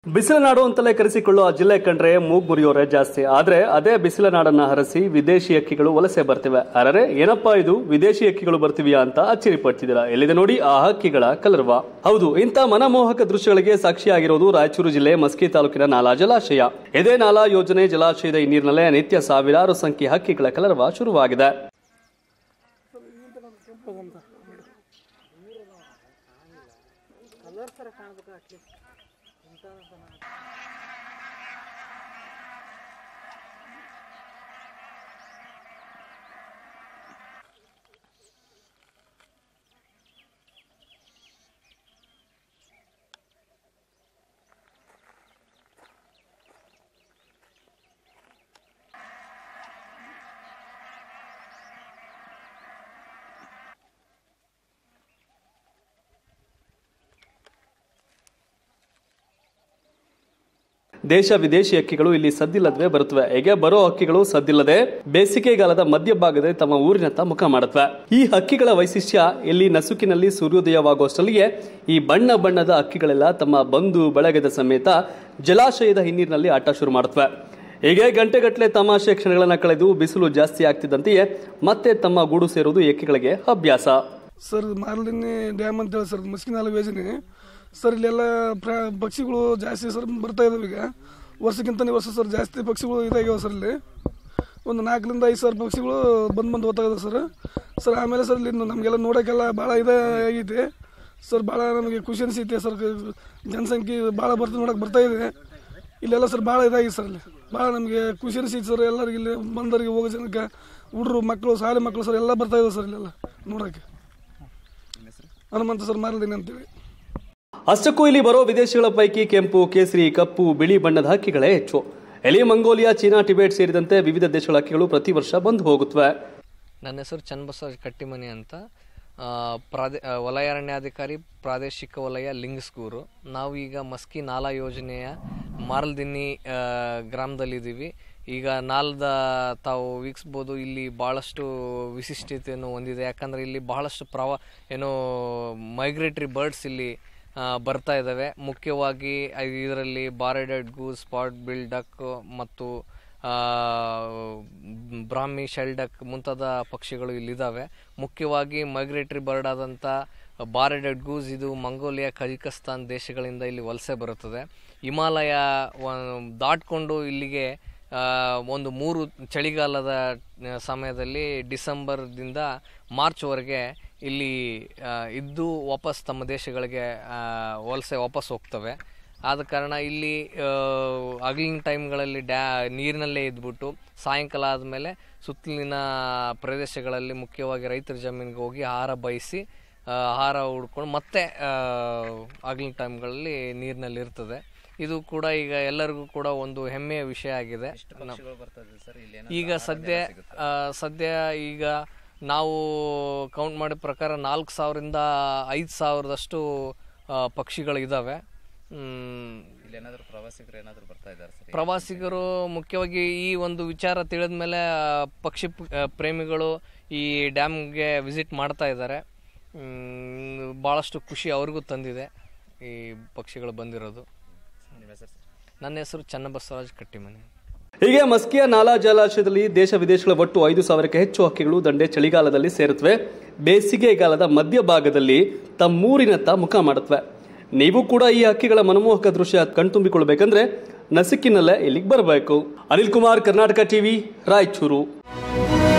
ಬಿಸಿಲ ನಾಡು ಅಂತಲೇ ಕರೆಸಿಕೊಳ್ಳುವ ಜಿಲ್ಲೆ ಕಂಡ್ರೆ ಮೂಗ್ ಮುರಿಯೋರೆ ಜಾಸ್ತಿ ಆದ್ರೆ ಅದೇ ಬಿಸಿಲ ನಾಡನ್ನ ಹರಸಿ ವಿದೇಶಿ ಹಕ್ಕಿಗಳು ವಲಸೆ ಬರ್ತಿವೆ ಅರೆ ಏನಪ್ಪಾ ಇದು ವಿದೇಶಿ ಹಕ್ಕಿಗಳು ಬರ್ತಿವ್ಯಾ ಅಂತ ಅಚ್ಚರಿ ಪಡ್ತಿದ್ದೀರಾ ಎಲ್ಲಿದೆ ನೋಡಿ ಆ ಹಕ್ಕಿಗಳ ಕಲರ್ವ ಹೌದು ಇಂಥ ಮನಮೋಹಕ ದೃಶ್ಯಗಳಿಗೆ ಸಾಕ್ಷಿಯಾಗಿರೋದು ರಾಯಚೂರು ಜಿಲ್ಲೆ ಮಸ್ಕಿ ತಾಲೂಕಿನ ನಾಲಾ ಜಲಾಶಯ ಇದೇ ನಾಲಾ ಯೋಜನೆ ಜಲಾಶಯದ ಈ ನೀರಿನಲ್ಲೇ ನಿತ್ಯ ಸಾವಿರಾರು ಸಂಖ್ಯೆ ಹಕ್ಕಿಗಳ ಕಲರ್ವ ಶುರುವಾಗಿದೆ ದೇಶ ವಿದೇಶಿ ಹಕ್ಕಿಗಳು ಇಲ್ಲಿ ಸದ್ದಿಲ್ಲದವೇ ಬರುತ್ತವೆ ಹೇಗೆ ಬರೋ ಹಕ್ಕಿಗಳು ಸದ್ದಿಲ್ಲದೆ ಬೇಸಿಗೆಗಾಲದ ಮಧ್ಯಭಾಗದಲ್ಲಿ ತಮ್ಮ ಊರಿನತ್ತ ಮುಖ ಮಾಡುತ್ತವೆ ಈ ಹಕ್ಕಿಗಳ ವೈಶಿಷ್ಟ್ಯ ಇಲ್ಲಿ ನಸುಕಿನಲ್ಲಿ ಸೂರ್ಯೋದಯವಾಗುವಷ್ಟರಲ್ಲಿಯೇ ಈ ಬಣ್ಣ ಬಣ್ಣದ ಹಕ್ಕಿಗಳೆಲ್ಲ ತಮ್ಮ ಬಂಧು ಬಳಗದ ಸಮೇತ ಜಲಾಶಯದ ಹಿನ್ನೀರಿನಲ್ಲಿ ಆಟ ಶುರು ಮಾಡುತ್ತವೆ ಹೀಗೆ ಗಂಟೆಗಟ್ಟಲೆ ತಮಾಷೆ ಕ್ಷಣಗಳನ್ನು ಕಳೆದು ಬಿಸಿಲು ಜಾಸ್ತಿ ಆಗ್ತಿದ್ದಂತೆಯೇ ಮತ್ತೆ ತಮ್ಮ ಗೂಡು ಸೇರುವುದು ಈ ಹಕ್ಕಿಗಳಿಗೆ ಅಭ್ಯಾಸ ಸರ್ ಮಾರ್ಲಿನಿ ಡ್ಯಾಮ್ ಅಂತ ಹೇಳಿ ಸರ್ ಮಸ್ಕಿನಾಲ ಯೋಜನೆ ಸರ್ ಇಲ್ಲೆಲ್ಲ ಪ್ರ ಪಕ್ಷಿಗಳು ಜಾಸ್ತಿ ಸರ್ ಬರ್ತಾ ಇದಾವೆ ಈಗ ವರ್ಷಕ್ಕಿಂತ ವರ್ಷ ಸರ್ ಜಾಸ್ತಿ ಪಕ್ಷಿಗಳು ಇದಾಗ್ಯಾವ ಸರ್ ಇಲ್ಲಿ ಒಂದು ನಾಲ್ಕರಿಂದ ಐದು ಸಾವಿರ ಪಕ್ಷಿಗಳು ಬಂದು ಬಂದು ಹೋಗ್ತಾ ಇದಾವೆ ಸರ್ ಸರ್ ಆಮೇಲೆ ಸರ್ ಇಲ್ಲಿ ನಮಗೆಲ್ಲ ನೋಡೋಕ್ಕೆಲ್ಲ ಭಾಳ ಇದಾಗೈತೆ ಸರ್ ಭಾಳ ನಮಗೆ ಖುಷಿ ಅನಿಸೈತೆ ಸರ್ ಜನಸಂಖ್ಯೆ ಭಾಳ ಬರ್ತಾ ನೋಡೋಕೆ ಬರ್ತಾ ಇದೆ ಇಲ್ಲೆಲ್ಲ ಸರ್ ಭಾಳ ಇದಾಗಿದೆ ಸರ್ ಇಲ್ಲಿ ಭಾಳ ನಮಗೆ ಖುಷಿ ಅನಿಸೈತೆ ಸರ್ ಎಲ್ಲರಿಗೆ ಇಲ್ಲಿ ಬಂದವರಿಗೆ ಹೋಗೋ ಜನಕ್ಕೆ ಹುಡುಗರು ಮಕ್ಕಳು ಶಾಲೆ ಮಕ್ಕಳು ಸರ್ ಎಲ್ಲ ಬರ್ತಾ ಇದಾವೆ ಸರ್ ಇಲ್ಲೆಲ್ಲ ನೋಡೋಕ್ಕೆ ಹನುಮಂತ ಸರ್ ಮಾರಲ್ದೇನೆ ಅಂತೇಳಿ ಅಷ್ಟಕ್ಕೂ ಇಲ್ಲಿ ಬರೋ ವಿದೇಶಿಗಳ ಪೈಕಿ ಕೆಂಪು ಕೇಸರಿ ಕಪ್ಪು ಬಿಳಿ ಬಣ್ಣದ ಹಕ್ಕಿಗಳೇ ಹೆಚ್ಚು ಎಲಿ ಮಂಗೋಲಿಯಾ ಚೀನಾ ಟಿಬೇಟ್ ಸೇರಿದಂತೆ ವಿವಿಧ ದೇಶಗಳ ಹಕ್ಕಿಗಳು ಪ್ರತಿ ವರ್ಷ ಬಂದು ಹೋಗುತ್ತವೆ ನನ್ನ ಹೆಸರು ಚನ್ನಬಸವರಾಜ್ ಕಟ್ಟಿಮನಿ ಅಂತ ಆ, ಪ್ರಾದೇ ಆ, ವಲಯ ಅರಣ್ಯಾಧಿಕಾರಿ ಪ್ರಾದೇಶಿಕ ವಲಯ ಲಿಂಗಸ್ಗೂರು ನಾವು ಈಗ ಮಸ್ಕಿ ನಾಲಾ ಯೋಜನೆಯ ಮಾರಲ್ದಿನ್ನಿ ಆ, ಗ್ರಾಮದಲ್ಲಿದ್ದೀವಿ ಈಗ ನಾಲ್ದ ತಾವು ವೀಕ್ಷಿಸ್ಬೋದು ಇಲ್ಲಿ ಭಾಳಷ್ಟು ವಿಶಿಷ್ಟತೆಯನ್ನು ಹೊಂದಿದೆ ಯಾಕಂದರೆ ಇಲ್ಲಿ ಬಹಳಷ್ಟು ಪ್ರವಾ ಏನು ಮೈಗ್ರೇಟರಿ ಬರ್ಡ್ಸ್ ಇಲ್ಲಿ ಆ, ಬರ್ತಾ ಇದ್ದಾವೆ ಮುಖ್ಯವಾಗಿ ಇದರಲ್ಲಿ bar headed goose spot bill duck ಮತ್ತು ಆ, ಬ್ರಾಹ್ಮಿ ಶೆಲ್ಡಕ್ ಮುಂತಾದ ಪಕ್ಷಿಗಳು ಇಲ್ಲಿದ್ದಾವೆ ಮುಖ್ಯವಾಗಿ ಮೈಗ್ರೇಟರಿ ಬರ್ಡ್ ಆದಂಥ ಬಾರೆಡೆಡ್ ಗೂಸ್ ಇದು ಮಂಗೋಲಿಯಾ ಕಜಕಿಸ್ತಾನ್ ದೇಶಗಳಿಂದ ಇಲ್ಲಿ ವಲಸೆ ಬರುತ್ತದೆ ಹಿಮಾಲಯ ವ- ದಾಟ್ಕೊಂಡು ಇಲ್ಲಿಗೆ ಆ, ಒಂದು ಮೂರು ಚಳಿಗಾಲದ ಆ, ಸಮಯದಲ್ಲಿ ಡಿಸೆಂಬರ್ದಿಂದ ಮಾರ್ಚ್ವರೆಗೆ ಇಲ್ಲಿ ಆ, ಇದ್ದು ವಾಪಸ್ ತಮ್ಮ ದೇಶಗಳಿಗೆ ಆ, ವಲಸೆ ವಾಪಸ್ ಹೋಗ್ತವೆ ಆದ ಕಾರಣ ಇಲ್ಲಿ ಹಗಲಿನ ಟೈಮ್ಗಳಲ್ಲಿ ಡ್ಯಾ ನೀರಿನಲ್ಲೇ ಇದ್ಬಿಟ್ಟು ಸಾಯಂಕಾಲ ಆದಮೇಲೆ ಸುತ್ತಲಿನ ಪ್ರದೇಶಗಳಲ್ಲಿ ಮುಖ್ಯವಾಗಿ ರೈತರ ಜಮೀನಿಗೆ ಹೋಗಿ ಆಹಾರ ಬಯಸಿ ಆ, ಆಹಾರ ಹುಡ್ಕೊಂಡು ಮತ್ತೆ ಹಗಲಿನ ಟೈಮ್ಗಳಲ್ಲಿ ನೀರಿನಲ್ಲಿ ಇರ್ತದೆ ಇದು ಕೂಡ ಈಗ ಎಲ್ಲರಿಗೂ ಕೂಡ ಒಂದು ಹೆಮ್ಮೆಯ ವಿಷಯ ಆಗಿದೆ ನಮ್- ಈಗ ಸದ್ಯ ಆ, ಸದ್ಯ ಈಗ ನಾವು ಕೌಂಟ್ ಮಾಡಿದ ಪ್ರಕಾರ ನಾಲ್ಕು ಸಾವಿರದಿಂದ ಐದು ಸಾವಿರದಷ್ಟು ಆ, ಪಕ್ಷಿಗಳು ಇದ್ದಾವೆ ಮ್, ಇಲ್ಲೇನಾದ್ರೂ ಪ್ರವಾಸಿಗರು ಏನಾದ್ರು ಬರ್ತಾ ಇದ್ದಾರೆ ಸರ್ ಪ್ರವಾಸಿಗರು ಮುಖ್ಯವಾಗಿ ಈ ಒಂದು ವಿಚಾರ ತಿಳಿದ ಮೇಲೆ ಪಕ್ಷಿ ಪ್- ಆ, ಪ್ರೇಮಿಗಳು ಈ ಡ್ಯಾಮ್ಗೆ ವಿಸಿಟ್ ಮಾಡ್ತಾ ಇದ್ದಾರೆ ಮ್, ಭಾಳಷ್ಟು ಖುಷಿ ಅವ್ರಿಗೂ ತಂದಿದೆ ಈ ಪಕ್ಷಿಗಳು ಬಂದಿರೋದು ನಿಮ್ಮ ಹೆಸರು ಸರ್ ನನ್ನ ಹೆಸರು ಚನ್ನಬಸವರಾಜ್ ಕಟ್ಟಿಮನಿ ಹೀಗೆ ಮಸ್ಕಿಯ ನಾಲಾ ಜಲಾಶಯದಲ್ಲಿ ದೇಶ ವಿದೇಶಗಳ ಒಟ್ಟು ಐದು ಸಾವಿರಕ್ಕೆ ಹೆಚ್ಚು ಹಕ್ಕಿಗಳು ದಂಡೆ ಚಳಿಗಾಲದಲ್ಲಿ ಸೇರುತ್ತವೆ ಬೇಸಿಗೆಗಾಲದ ಮಧ್ಯಭಾಗದಲ್ಲಿ ತಮ್ಮೂರಿನತ್ತ ಮುಖ ಮಾಡುತ್ತವೆ ನೀವು ಕೂಡ ಈ ಹಕ್ಕಿಗಳ ಮನಮೋಹಕ ದೃಶ್ಯ ಕಣ್ತುಂಬಿಕೊಳ್ಬೇಕಂದ್ರೆ ನಸಿಕಿನಲ್ಲೇ ಇಲ್ಲಿಗೆ ಬರಬೇಕು ಅನಿಲ್ ಕುಮಾರ್ ಕರ್ನಾಟಕ ಟಿವಿ ರಾಯಚೂರು